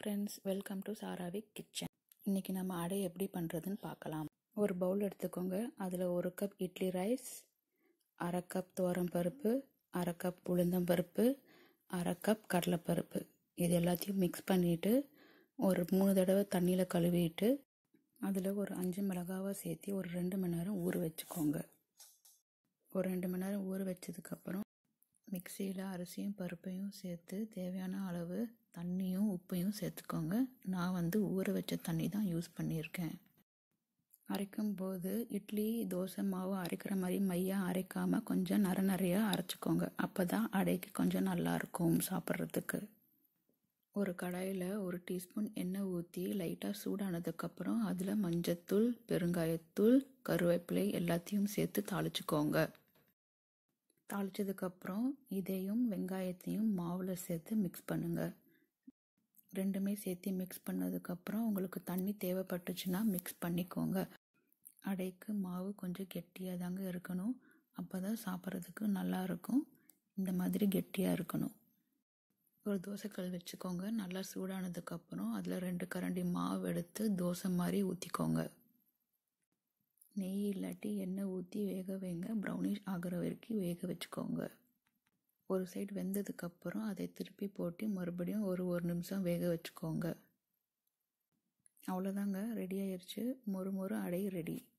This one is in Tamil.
ஃப்ரெண்ட்ஸ் வெல்கம் டு சாராவிக் கிச்சன் இன்றைக்கி நம்ம அடை எப்படி பண்ணுறதுன்னு பார்க்கலாம் ஒரு பவுல் எடுத்துக்கோங்க அதில் ஒரு கப் இட்லி ரைஸ் அரை கப் பருப்பு அரை கப் உளுந்தம்பருப்பு அரை கப் கடலைப்பருப்பு இது எல்லாத்தையும் மிக்ஸ் பண்ணிவிட்டு ஒரு மூணு தடவை தண்ணியில் கழுவிட்டு அதில் ஒரு அஞ்சு மிளகாவை சேர்த்து ஒரு ரெண்டு மணி நேரம் ஊற வச்சுக்கோங்க ஒரு ரெண்டு மணி நேரம் ஊற வச்சதுக்கப்புறம் மிக்சியில் அரிசியும் பருப்பையும் சேர்த்து தேவையான அளவு தண்ணியும் உப்பையும் சேர்த்துக்கோங்க நான் வந்து ஊற வச்ச தண்ணி தான் யூஸ் பண்ணியிருக்கேன் அரைக்கும் போது இட்லி தோசை மாவு அரைக்கிற மாதிரி மையாக அரைக்காமல் கொஞ்சம் நர நிறையா அரைச்சிக்கோங்க அப்போ தான் அடைக்கு கொஞ்சம் நல்லாயிருக்கும் சாப்பிட்றதுக்கு ஒரு கடாயில் ஒரு டீஸ்பூன் எண்ணெய் ஊற்றி லைட்டாக சூடானதுக்கப்புறம் அதில் மஞ்சத்தூள் பெருங்காயத்தூள் கருவேப்பிலை எல்லாத்தையும் சேர்த்து தாளிச்சுக்கோங்க தாளித்ததுக்கப்புறம் இதையும் வெங்காயத்தையும் மாவில் சேர்த்து மிக்ஸ் பண்ணுங்கள் ரெண்டுமே சேர்த்து மிக்ஸ் பண்ணதுக்கப்புறம் உங்களுக்கு தண்ணி தேவைப்பட்டுச்சுன்னா மிக்ஸ் பண்ணிக்கோங்க அடைக்கு மாவு கொஞ்சம் கெட்டியாக தாங்க இருக்கணும் அப்போ தான் சாப்பிட்றதுக்கு நல்லாயிருக்கும் இந்த மாதிரி கெட்டியாக இருக்கணும் ஒரு தோசைக்கல் வச்சுக்கோங்க நல்லா சூடானதுக்கப்புறம் அதில் ரெண்டு கரண்டி மாவு எடுத்து தோசை மாதிரி ஊற்றிக்கோங்க நெய் இல்லாட்டி எண்ணெய் ஊற்றி வேக வைங்க ப்ரௌனிஷ் ஆகிற வரைக்கும் வேக வச்சுக்கோங்க ஒரு சைடு வெந்ததுக்கப்புறம் அதை திருப்பி போட்டு மறுபடியும் ஒரு ஒரு நிமிஷம் வேக வச்சுக்கோங்க அவ்வளோதாங்க ரெடி ஆயிடுச்சு மொறு மொறு அடை ரெடி